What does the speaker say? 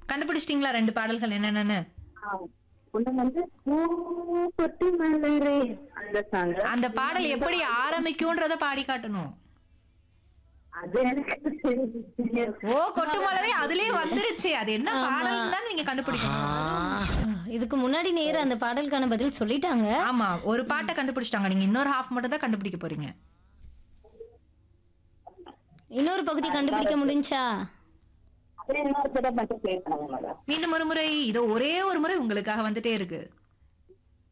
கண்டுபிடிச்சிட்டீங்களா ரெண்டு பாடல்கள் என்னென்னு ஒண்ணு வந்து பூப்பட்டு மலரே அந்த சாங் அந்த பாடல் எப்படி ஆரம்பிக்கும்ன்றத பாடி காட்டணும் அது எனக்கு தெரியாது. ஓ கொட்டு மலரே அதுலயே வந்துருச்சு அது என்ன பாடல் தான் நீங்க கண்டுபிடிக்கணும் இதுக்கு முன்னாடி நேரா அந்த பாடலுக்கான பதில் சொல்லிட்டாங்க ஆமா ஒரு பாட்டை கண்டுபிடிச்சிட்டாங்க நீங்க இன்னொரு ஹாஃப் மட்டும் தான் கண்டுபிடிக்க போறீங்க இன்னொரு பகுதி கண்டுபிடிக்க முடிஞ்சா அப்படியே இன்னொரு தடவை மட்டும் play பண்ணுங்க madam. மீண்டும் ஒரு முறை இதோ ஒரே ஒரு முறை உங்களுக்காக வந்துட்டே இருக்கு